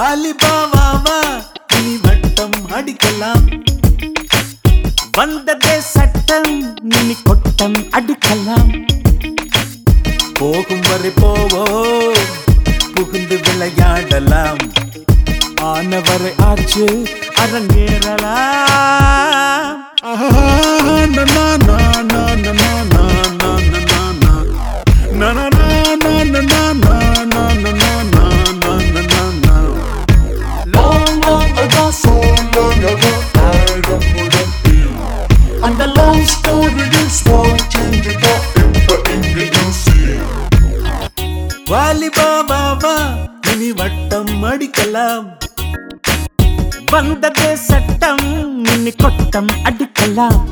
வாலிபாவாவா இனி வட்டம் அடிக்கலாம் வந்ததே சட்டம் இனி கொட்டம் அடிக்கலாம் போகும் வரை போவோம் புகுந்து விளையாடலாம் ஆனவரை ஆச்சு அரங்கேறலாம் ஆஹா, நா, நா, நா, நா, நா, நா, நா, நா, நா, நா, நா. நா, நா, நா, நா, நா, நா, நா, நா, நா, நா, நா, நா, நா, நா, நா. Long, long ago, so long ago, ஆயிரம் முழம்பி. அந்த long story is small change தான் இப்ப இங்கேயும் see. வாலிபாபாவா இனி வட்டம் அடிக்கலாம் வந்ததே சட்டம் இனி கொட்டம் அடிக்கலாம்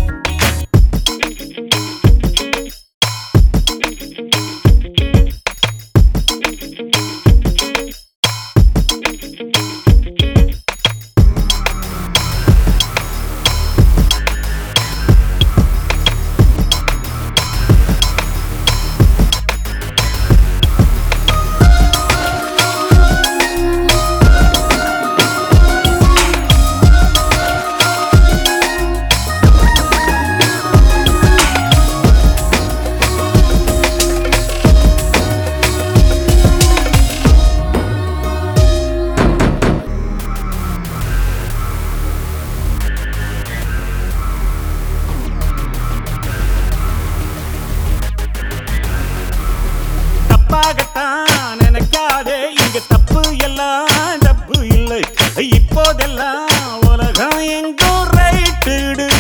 தப்பாகத்தான் நினைக்காதே இங்க தப்பு எல்லாம் தப்பு இல்லை இப்போதெல்லாம் உலகம் எங்கோ ரைட்டு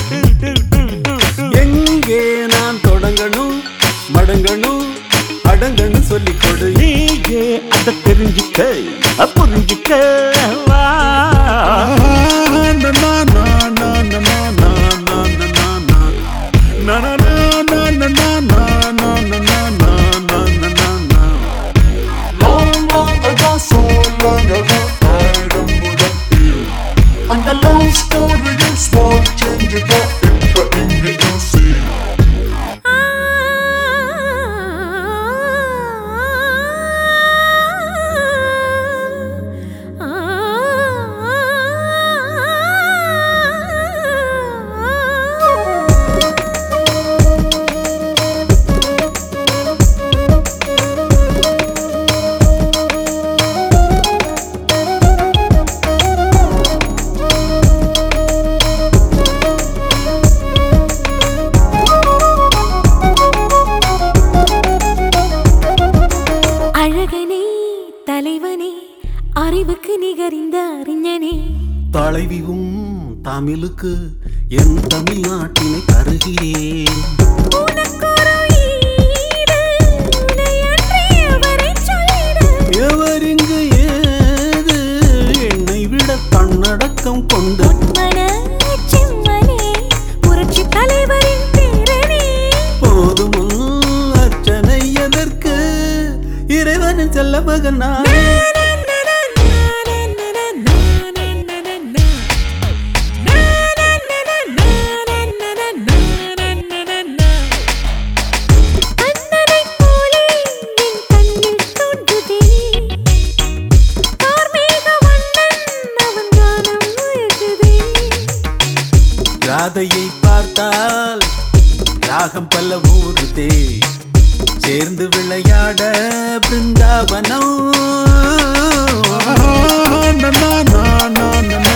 எங்கே நான் தொடங்கணும் மடங்கணும் அடங்கணும் சொல்லிக் கொடு நீயே அதை தெரிஞ்சுக்க புரிஞ்சுக்க வா Long, long ago, so long ago, ஆயிரம் முழம்பி. அந்த long story is small change தான் இப்ப இங்கேயும் see. அழகனே தலைவனே அறிவுக்கு நிகரிந்த அறிஞனே தலைவியும் தமிழுக்கு என் தமிழ்நாட்டினை தருகிறேன் உனக்கொரு ஈடு, உனையன்றி எவரைச் சொல்லிடு. எவரிங்கு ஏது என்னை விட தன்னடக்கம் கொண்டு மனச் செம்மனே, புரட்சித் தலைவரின் பேரனே. போதும் அர்ச்சனை எதற்கு இறைவனின் செல்ல மகனா அண்ணனைப் போலே என் கண்ணில் தோன்றுதே. கார்மேக வண்ணன் அவன் கானம் முயக்குதே. ராதையை பார்த்தால் ராகம் பல ஊறுதே சேர்ந்து விளையாட பிருந்தாவனம்